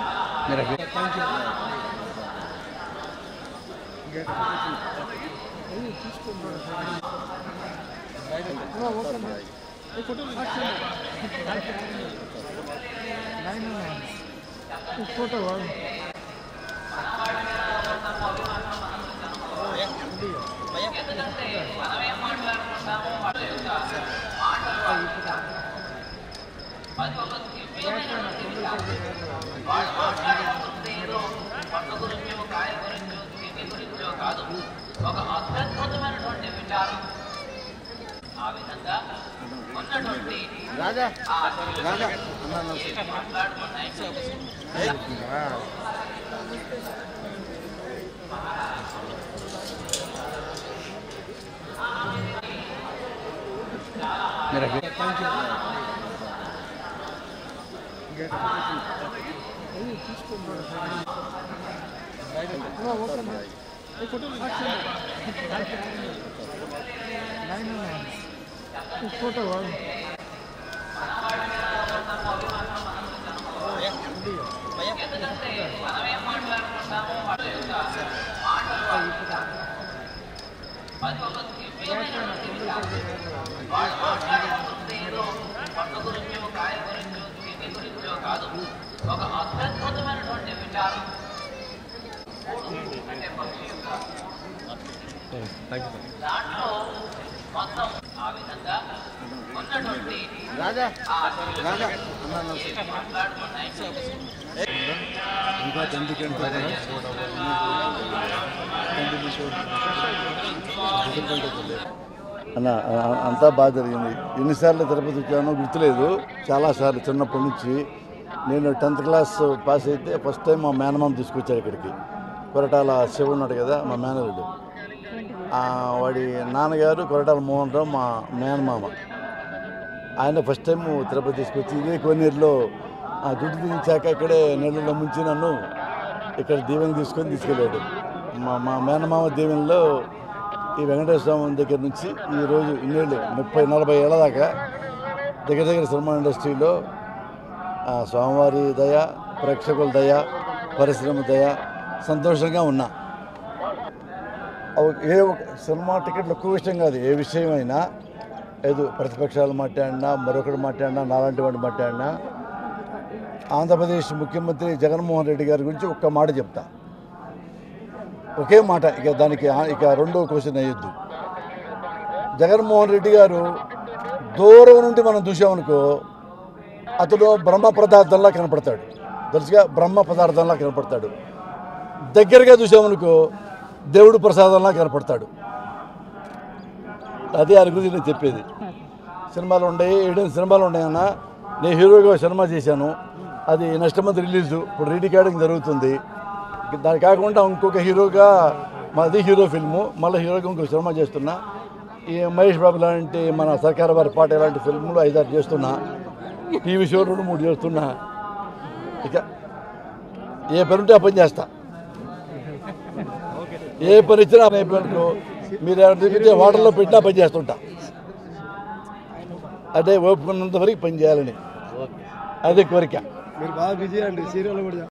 मेरा ఫోటో राजा राजा मेरा ఫోటో राजा राजा ఇంకా టెన్త్ అన్న అ- అంతా బాగా జరిగింది ఎన్నిసార్లు తిరుపతి వచ్చానో గుర్తులేదు చాలాసార్లు చిన్నప్పటి నుంచి నేను టెన్త్ క్లాస్ పాస్ అయితే ఫస్ట్ టైం మా మేనమామ తీసుకొచ్చారు ఇక్కడికి కొరటాల శివ ఉన్నాడు కదా మా మేనరుడు ఆ, వాడి నాన్నగారు కొరటాల మోహన్ రావు మా మేనమామ ఆయన ఫస్ట్ టైం తిరుపతి తీసుకొచ్చి ఇదే కోనేరులో ఆ దుడ్డు దించాక ఇక్కడే నీళ్ళలో ముంచి నన్ను ఇక్కడ దీవెన తీసుకొని తీసుకెళ్ళాడు మా మా మేనమామ దీవెనలో ఈ వెంకటేశ్వర స్వామి దగ్గర నుంచి ఈరోజు ఇన్నేళ్ళు ముప్పై నలభై ఏళ్ళ దాకా దగ్గర దగ్గర సినిమా ఇండస్ట్రీలో ఆ స్వామివారి దయ ప్రేక్షకుల దయ పరిశ్రమ దయ సంతోషంగా ఉన్నా అవ- ఏ ఒక సినిమా టికెట్లు ఎక్కువ విషయం కాదు ఏ విషయమైనా ఏదో ప్రతిపక్షాలు మాట్లాడినా మరొకటి మాట్లాడినా నాలాంటి వాడు మాట్లాడినా ఆంధ్రప్రదేశ్ ముఖ్యమంత్రి జగన్మోహన్ రెడ్డి గారి గురించి ఒక్క మాట చెప్తా ఒకే మాట ఇక దానికి ఆ- ఇక రెండో క్వశ్చన్ అయ్యొద్దు జగన్మోహన్ రెడ్డి గారు దూరం నుండి మనం చూసామనుకో అతడు బ్రహ్మ పదార్థంలా కనపడతాడు తెలుసుగా బ్రహ్మ పదార్థంలా కనపడతాడు దగ్గరగా చూసామనుకో దేవుడు ప్రసాదంలా కనపడతాడు అదే ఆయన గురించి నేను చెప్పేది సినిమాలు ఉన్నాయి ఏడు సినిమాలు ఉన్నాయన్న నేను హీరోగా సినిమా చేశాను అది నెక్స్ట్ మంత్ రిలీజ్ ఇప్పుడు రీ రికార్డింగ్ జరుగుతుంది దాని కాకుండా ఇంకొక హీరోగా మాది హీరో ఫిల్ము మళ్ళీ హీరోగా ఇంకొక సినిమా చేస్తున్నా ఈ మహేష్ బాబు లాంటి మన సర్కార్ వారి పాట ఇలాంటి ఫిల్ములు ఐదారు చేస్తున్నా టీవీ షో రెండు మూడు చేస్తున్నా ఇక ఏ పని ఉంటే ఆ పని చేస్తా ఏ పని ఇచ్చినా ఏ పనులు మీరు ఎవరి దగ్గర హోటల్లో పెట్టినా పని చేస్తుంటా అదే ఓపుకున్నంత వరకు పని చేయాలని అదే కోరిక మీరు బాగా బిజీ అండి సీరియల్ కూడా